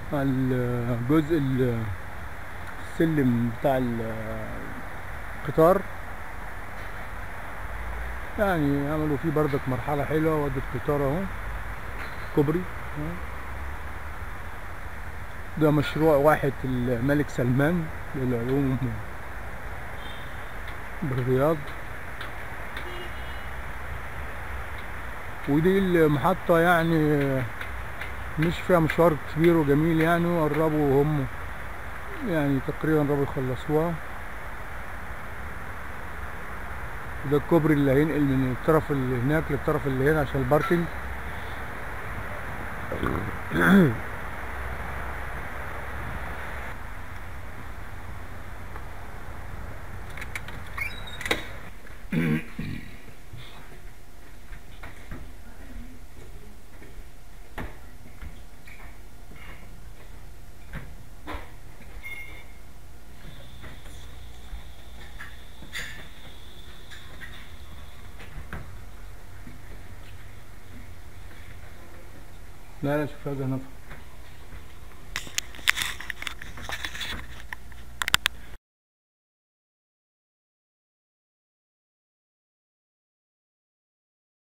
الجزء ال- السلم بتاع القطار يعني عملوا فيه بردك مرحلة حلوة وادي القطار اهو كوبري أهو. ده مشروع واحد الملك سلمان للعلوم بالرياض ودي المحطة يعني مش فيها مشوار كبير وجميل يعني وقربوا هم يعني تقريبا قربوا يخلصوها ده الكوبري اللي هينقل من الطرف اللي هناك للطرف اللي هنا عشان الباركنج لا لا شوف هذا نفق